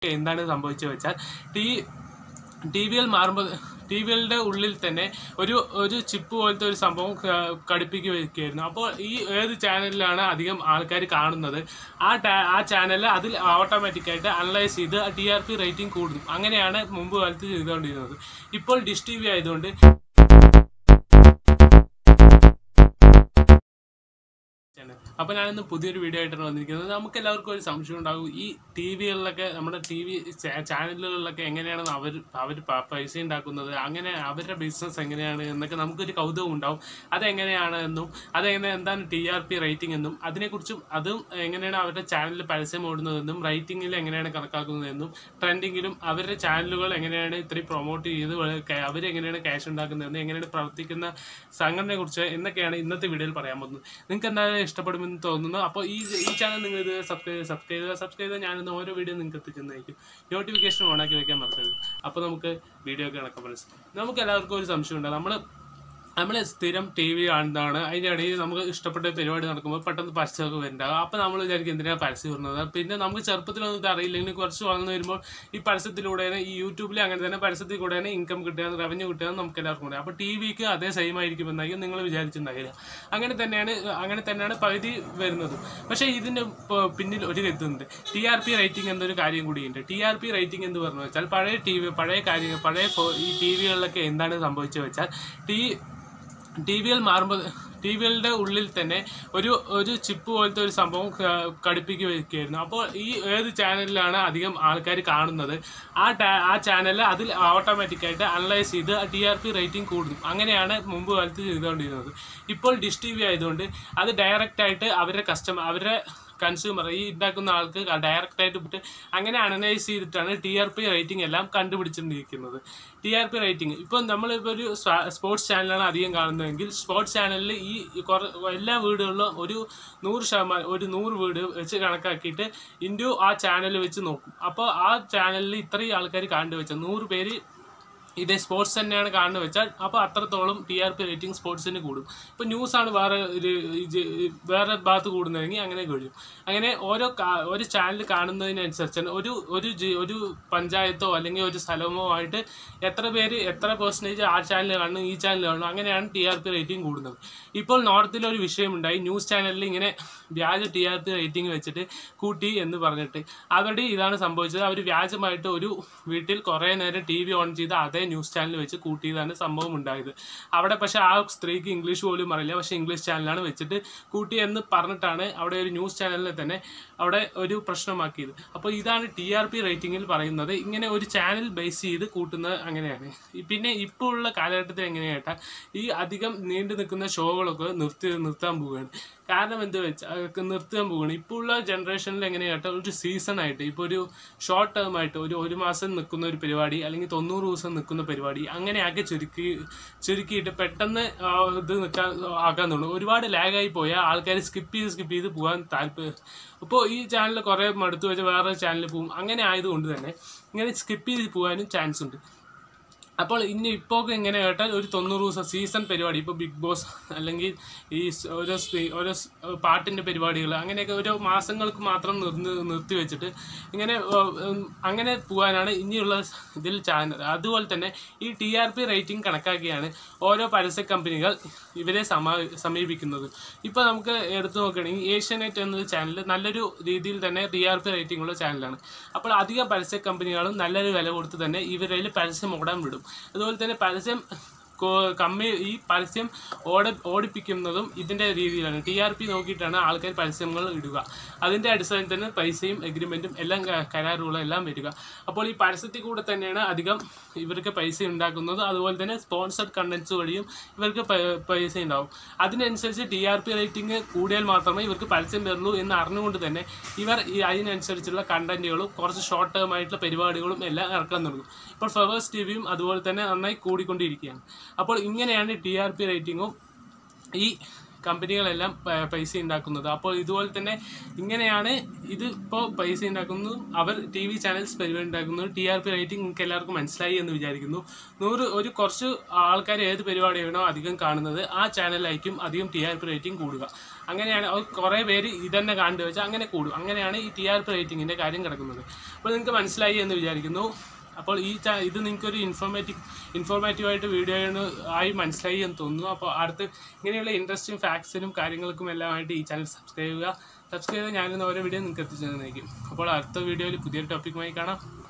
ചാനലുകളിലൊക്കെ എന്താണ് സംഭവിച്ചത് വെച്ചാൽ ടി ടി വിയിൽ മാറുമ്പോൾ ടി വികളുടെ ഉള്ളിൽ തന്നെ ഒരു ഒരു ചിപ്പ് പോലത്തെ ഒരു സംഭവം ക- ഘടിപ്പിക്കുക വയ്ക്കുകയായിരുന്നു അപ്പോൾ ഈ ഏത് ചാനലിലാണ് അധികം ആൾക്കാർ കാണുന്നത് ആ ടാ ആ ചാനൽ അതിൽ ഓട്ടോമാറ്റിക്കായിട്ട് അനലൈസ് ചെയ്ത് ടി ആർ പി റേറ്റിംഗ് കൂടും അങ്ങനെയാണ് മുമ്പ് കാലത്ത് ചെയ്തുകൊണ്ടിരുന്നത് ഇപ്പോൾ ഡിഷ് ടി വി ആയതുകൊണ്ട് അപ്പോൾ ഞാനിന്ന് പുതിയൊരു വീഡിയോ ആയിട്ടാണ് വന്നിരിക്കുന്നത് നമുക്ക് എല്ലാവർക്കും ഒരു സംശയം ഉണ്ടാകും ഈ ടി വികളിലൊക്കെ നമ്മുടെ ടി വി ചാനലുകളിലൊക്കെ എങ്ങനെയാണ് അവർ അവർ പൈസ ഉണ്ടാക്കുന്നത് അങ്ങനെ അവരുടെ ബിസിനസ് എങ്ങനെയാണ് എന്നൊക്കെ നമുക്കൊരു കൗതുകം ഉണ്ടാവും അതെങ്ങനെയാണ് എന്നും അതെങ്ങനെ എന്താണ് ടി ആർ പി റേറ്റിംഗ് എന്നും അതിനെക്കുറിച്ചും അതും എങ്ങനെയാണ് അവരുടെ ചാനലിൽ പരസ്യം ഓടുന്നതെന്നും റേറ്റിംഗിൽ എങ്ങനെയാണ് കണക്കാക്കുന്നതെന്നും ട്രെൻഡിങ്ങിലും അവരുടെ ചാനലുകൾ എങ്ങനെയാണ് ഇത്രയും പ്രൊമോട്ട് ചെയ്ത് അവരെങ്ങനെയാണ് ക്യാഷ് ഉണ്ടാക്കുന്നതെന്ന് എങ്ങനെയാണ് പ്രവർത്തിക്കുന്ന സംഘടനയെ കുറിച്ച് എന്നൊക്കെയാണ് ഇന്നത്തെ വീഡിയോയിൽ പറയാൻ പോകുന്നത് നിങ്ങൾക്ക് എന്തായാലും ഇഷ്ടപ്പെടുമെന്ന് തോന്നുന്നു അപ്പോൾ ഈ ഈ ചാനൽ നിങ്ങൾ ഇത് സബ്സ്ക്രൈബ് സബ്സ്ക്രൈബ് ചെയ്യുക സബ്സ്ക്രൈബ് ചെയ്താൽ ഞാനിന്ന് ഓരോ വീഡിയോ നിങ്ങൾക്ക് എത്തിക്കുന്നതായിരിക്കും നോട്ടിഫിക്കേഷൻ ഓണാക്കി വെക്കാൻ മറക്കരുത് അപ്പോൾ നമുക്ക് വീഡിയോ ഒക്കെ കണക്ക് മനസ്സിലാവും നമുക്ക് എല്ലാവർക്കും ഒരു സംശയമുണ്ട് നമ്മൾ നമ്മൾ സ്ഥിരം ടി വി കാണുന്നതാണ് അതിൻ്റെ ഇടയിൽ നമുക്ക് ഇഷ്ടപ്പെട്ട പരിപാടി നടക്കുമ്പോൾ പെട്ടെന്ന് പരസ്യമൊക്കെ വരുന്നുണ്ടാകും അപ്പോൾ നമ്മൾ വിചാരിക്കും എന്തിനാണ് പരസ്യം വരുന്നത് പിന്നെ നമുക്ക് ചെറുപ്പത്തിലൊന്നും ഇത് അറിയില്ലെങ്കിൽ കുറച്ച് വളർന്നു വരുമ്പോൾ ഈ പരസ്യത്തിലൂടെയാണ് ഈ യൂട്യൂബിൽ അങ്ങനെ തന്നെ പരസ്യത്തിൽ കൂടെയാണ് ഇൻകം കിട്ടുക റവന്യൂ കിട്ടുക നമുക്ക് എല്ലാവർക്കും കൂടെ അപ്പോൾ ടി വിക്ക് അതേ സെയിം ആയിരിക്കും എന്നായിരിക്കും നിങ്ങൾ വിചാരിച്ചിട്ടുണ്ടാകില്ല അങ്ങനെ തന്നെയാണ് അങ്ങനെ തന്നെയാണ് പകുതി വരുന്നത് പക്ഷേ ഇതിൻ്റെ പ- പിന്നിൽ ഒരു ഇതുണ്ട് ടി ആർ പി റേറ്റിംഗ് എന്നൊരു കാര്യം കൂടിയുണ്ട് ടി ആർ പി റേറ്റിംഗ് എന്ന് പറഞ്ഞു വെച്ചാൽ പഴയ ടി വി പഴയ കാര്യങ്ങൾ പഴയ ഫോ- ഈ ടി വികളിലൊക്കെ എന്താണ് സംഭവിച്ചത് വെച്ചാൽ ടി ടി വിയിൽ മാറുമ്പോൾ ടി വികളുടെ ഉള്ളിൽ തന്നെ ഒരു ഒരു ചിപ്പ് പോലത്തെ ഒരു സംഭവം ക- ഘടിപ്പിക്കുക വയ്ക്കുകയായിരുന്നു അപ്പോൾ ഈ ഏത് ചാനലിലാണ് അധികം ആൾക്കാർ കാണുന്നത് ആ ടാ ആ ചാനൽ അതിൽ ഓട്ടോമാറ്റിക്കായിട്ട് അനലൈസ് ചെയ്ത് ടി ആർ പി റേറ്റിംഗ് കൂടും അങ്ങനെയാണ് മുമ്പ് കാലത്ത് ചെയ്തുകൊണ്ടിരുന്നത് ഇപ്പോൾ ഡിഷ് ടി വി ആയതുകൊണ്ട് അത് ഡയറക്റ്റ് ആയിട്ട് അവരുടെ കസ്റ്റമർ അവരുടെ കൺസ്യൂമർ ഈ ഉണ്ടാക്കുന്ന ആൾക്ക് ഡയറക്റ്റ് ആയിട്ട് വിട്ട് അങ്ങനെ അനലൈസ് ചെയ്തിട്ടാണ് ടി ആർ പി റേറ്റിംഗ് എല്ലാം കണ്ടുപിടിച്ചിരിക്കുന്നത് ടി ആർ പി റേറ്റിംഗ് ഇപ്പോൾ നമ്മളിപ്പോൾ ഒരു സ്പോർട്സ് ചാനലാണ് അധികം കാണുന്നതെങ്കിൽ സ്പോർട്സ് ചാനലിൽ ഈ കുറ എല്ലാ വീടുകളിലും ഒരു നൂറ് ശതമാനം ഒരു നൂറ് വീട് വെച്ച് കണക്കാക്കിയിട്ട് ഇൻഡു ആ ചാനൽ വെച്ച് നോക്കും അപ്പോൾ ആ ചാനലിൽ ഇത്രയും ആൾക്കാർ കണ്ടു വെച്ചാൽ നൂറ് പേര് ഇതേ സ്പോർട്സ് തന്നെയാണ് കാണുന്നത് വെച്ചാൽ അപ്പോൾ അത്രത്തോളം ടി ആർ പി റേറ്റിംഗ് സ്പോർട്സിന് കൂടും ഇപ്പോൾ ന്യൂസാണ് വേറെ ഒരു ഇത് വേറെ ഭാഗത്ത് കൂടുന്നതെങ്കിൽ അങ്ങനെ കഴിയും അങ്ങനെ ഓരോ കാ- ഒരു ചാനൽ കാണുന്നതിനനുസരിച്ചാണ് ഒരു ഒരു ജി- ഒരു പഞ്ചായത്തോ അല്ലെങ്കിൽ ഒരു സ്ഥലമോ ആയിട്ട് എത്ര പേര് എത്ര പെർസെൻറ്റേജ് ആ ചാനൽ കാണുന്നു ഈ ചാനൽ കാണുന്നു അങ്ങനെയാണ് ടി ആർ പി റേറ്റിംഗ് കൂടുന്നത് ഇപ്പോൾ നോർത്തിൽ ഒരു വിഷയമുണ്ടായി ന്യൂസ് ചാനലിൽ ഇങ്ങനെ വ്യാജ ടി ആർ പി റേറ്റിംഗ് വെച്ചിട്ട് കൂട്ടി എന്ന് പറഞ്ഞിട്ട് അവിടെ ഇതാണ് സംഭവിച്ചത് അവർ വ്യാജമായിട്ട് ഒരു വീട്ടിൽ കുറേ നേരം ടി വി ഓൺ ചെയ്ത് അതേ ന്യൂസ് ചാനൽ വെച്ച് കൂട്ടിയതാണ് സംഭവം ഉണ്ടായത് അവിടെ പക്ഷേ ആ സ്ത്രീക്ക് ഇംഗ്ലീഷ് പോലും അറിയില്ല പക്ഷേ ഇംഗ്ലീഷ് ചാനലാണ് വെച്ചിട്ട് കൂട്ടി എന്ന് പറഞ്ഞിട്ടാണ് അവിടെ ഒരു ന്യൂസ് ചാനലിനെ തന്നെ അവിടെ ഒരു പ്രശ്നമാക്കിയത് അപ്പോൾ ഇതാണ് ടി ആർ പി റേറ്റിംഗിൽ പറയുന്നത് ഇങ്ങനെ ഒരു ചാനൽ ബേസ് ചെയ്ത് കൂട്ടുന്നത് അങ്ങനെയാണ് ഈ പിന്നെ ഇപ്പോൾ ഉള്ള കാലഘട്ടത്തിൽ എങ്ങനെയായിട്ടാ ഈ അധികം നീണ്ടു നിൽക്കുന്ന ഷോകളൊക്കെ നിർത്തി നിർത്താൻ പോവുകയാണ് കാരണം എന്ത് വെച്ചാൽ അതൊക്കെ നിർത്താൻ പോവുകയാണ് ഇപ്പോൾ ഉള്ള ജനറേഷനിൽ എങ്ങനെയായിട്ട് ഒരു സീസൺ ആയിട്ട് ഇപ്പോൾ ഒരു ഷോർട്ട് ടേം ആയിട്ട് ഒരു ഒരു മാസം നിൽക്കുന്ന ഒരു പരിപാടി അല്ലെങ്കിൽ തൊണ്ണൂറ് ദിവസം നിൽക്കുന്ന പരിപാടി അങ്ങനെയൊക്കെ ചുരുക്കി ചുരുക്കിയിട്ട് പെട്ടെന്ന് ആ, ഇത് നിൽക്കാൻ ആക്കാൻ തോന്നും ഒരുപാട് ലാഗായി പോയാൽ ആൾക്കാർ സ്കിപ്പ് ചെയ്ത് സ്കിപ്പ് ചെയ്ത് പോകാൻ താല്പര്യം ഇപ്പോൾ ഈ ചാനൽ കുറേ മടുത്ത് വെച്ച് വേറെ ചാനലിൽ പോകും അങ്ങനെ ആയതുകൊണ്ട് തന്നെ ഇങ്ങനെ സ്കിപ്പ് ചെയ്ത് പോകാനും ചാൻസ് ഉണ്ട് അപ്പോൾ ഇനി ഇപ്പോൾ എങ്ങനെ കേട്ടാൽ ഒരു തൊണ്ണൂറ് ദിവസം സീസൺ പരിപാടി ഇപ്പോൾ ബിഗ് ബോസ് അല്ലെങ്കിൽ ഈ സ് ഓരോ സ്പീ- ഓരോ സ് പാട്ടിൻ്റെ പരിപാടികൾ അങ്ങനെയൊക്കെ ഓരോ മാസങ്ങൾക്ക് മാത്രം നിർന്ന് നിർത്തി വെച്ചിട്ട് ഇങ്ങനെ ഏഹ്, ഉം, അങ്ങനെ പോകാനാണ് ഇനിയുള്ള ഇതിൽ ചാനൽ അതുപോലെ തന്നെ ഈ ടി ആർ പി റേറ്റിംഗ് കണക്കാക്കിയാണ് ഓരോ പരസ്യ കമ്പനികൾ ഇവരെ സമ സമീപിക്കുന്നത് ഇപ്പോൾ നമുക്ക് എടുത്തു നോക്കുകയാണെങ്കിൽ ഏഷ്യാനെറ്റ് എന്നൊരു ചാനൽ നല്ലൊരു രീതിയിൽ തന്നെ ടി ആർ പി റേറ്റിംഗ് ഉള്ള ചാനലാണ് അപ്പോൾ അധിക പരസ്യ കമ്പനികളും നല്ലൊരു വില കൊടുത്ത് തന്നെ ഇവരിൽ പരസ്യം ഓടാൻ വിടും അതുപോലെ തന്നെ പരസ്യം കോ- കമ്മി ഈ പരസ്യം ഓട ഓടിപ്പിക്കുന്നതും ഇതിൻ്റെ രീതിയിലാണ് ടി ആർ പി നോക്കിയിട്ടാണ് ആൾക്കാർ പരസ്യങ്ങൾ ഇടുക അതിൻ്റെ അടിസ്ഥാനത്തിൽ തന്നെ പൈസയും എഗ്രിമെൻറ്റും എല്ലാം ക- കരാറുകളും എല്ലാം വരിക അപ്പോൾ ഈ പരസ്യത്തിൽ കൂടെ തന്നെയാണ് അധികം ഇവർക്ക് പൈസ ഉണ്ടാക്കുന്നത് അതുപോലെ തന്നെ സ്പോൺസർഡ് കണ്ടൻസ് വഴിയും ഇവർക്ക് പ- പൈസ ഉണ്ടാവും അതിനനുസരിച്ച് ടി ആർ പി റേറ്റിംഗ് കൂടിയാൽ മാത്രമേ ഇവർക്ക് പരസ്യം വരുള്ളൂ എന്ന് അറിഞ്ഞുകൊണ്ട് തന്നെ ഇവർ ഈ അതിനനുസരിച്ചുള്ള കണ്ടന്റുകളും കുറച്ച് ഷോർട്ട് ടേം ആയിട്ടുള്ള പരിപാടികളും എല്ലാം ഇറക്കാൻ തുടങ്ങും ഇപ്പോൾ ഫ്ലവേഴ്സ് ടി വിയും അതുപോലെ തന്നെ നന്നായി കൂടിക്കൊണ്ടിരിക്കുകയാണ് അപ്പോൾ ഇങ്ങനെയാണ് ടി ആർ പി റേറ്റിംഗും ഈ കമ്പനികളെല്ലാം പ- പൈസ ഉണ്ടാക്കുന്നത് അപ്പോൾ ഇതുപോലെ തന്നെ ഇങ്ങനെയാണ് ഇത് ഇപ്പോൾ പൈസ ഉണ്ടാക്കുന്നതും അവർ ടി വി ചാനൽസ് പരിപാടി ഉണ്ടാക്കുന്നത് ടി ആർ പി റേറ്റിംഗ് നിങ്ങൾക്ക് എല്ലാവർക്കും മനസ്സിലായി എന്ന് വിചാരിക്കുന്നു നൂറ് ഒരു കുറച്ച് ആൾക്കാർ ഏത് പരിപാടിയാണോ അധികം കാണുന്നത് ആ ചാനലായിരിക്കും അധികം ടി ആർ പി റേറ്റിംഗ് കൂടുക അങ്ങനെയാണ് അത് കുറേ പേര് ഇതന്നെ കണ്ടു വെച്ചാൽ അങ്ങനെ കൂടും അങ്ങനെയാണ് ഈ ടി ആർ പി റേറ്റിങ്ങിൻ്റെ കാര്യം കിടക്കുന്നത് അപ്പോൾ നിങ്ങൾക്ക് മനസ്സിലായി എന്ന് വിചാരിക്കുന്നു അപ്പോൾ ഈ ചാ ഇത് നിങ്ങൾക്കൊരു ഇൻഫോർമേറ്റീവ് ഇൻഫോർമേറ്റീവായിട്ട് വീഡിയോ ആയി മനസ്സിലായി എന്ന് തോന്നുന്നു അപ്പോൾ അടുത്ത് ഇങ്ങനെയുള്ള ഇൻട്രസ്റ്റിംഗ് ഫാക്ട്സിനും കാര്യങ്ങൾക്കും എല്ലാമായിട്ട് ഈ ചാനൽ സബ്സ്ക്രൈബ് ചെയ്യുക സബ്സ്ക്രൈബ് ചെയ്താൽ ഞാനിന്ന് ഓരോ വീഡിയോ നിങ്ങൾക്ക് എത്തിച്ചു തന്നേക്കും അപ്പോൾ അടുത്ത വീഡിയോയിൽ പുതിയൊരു ടോപ്പിക്കുമായി കാണാം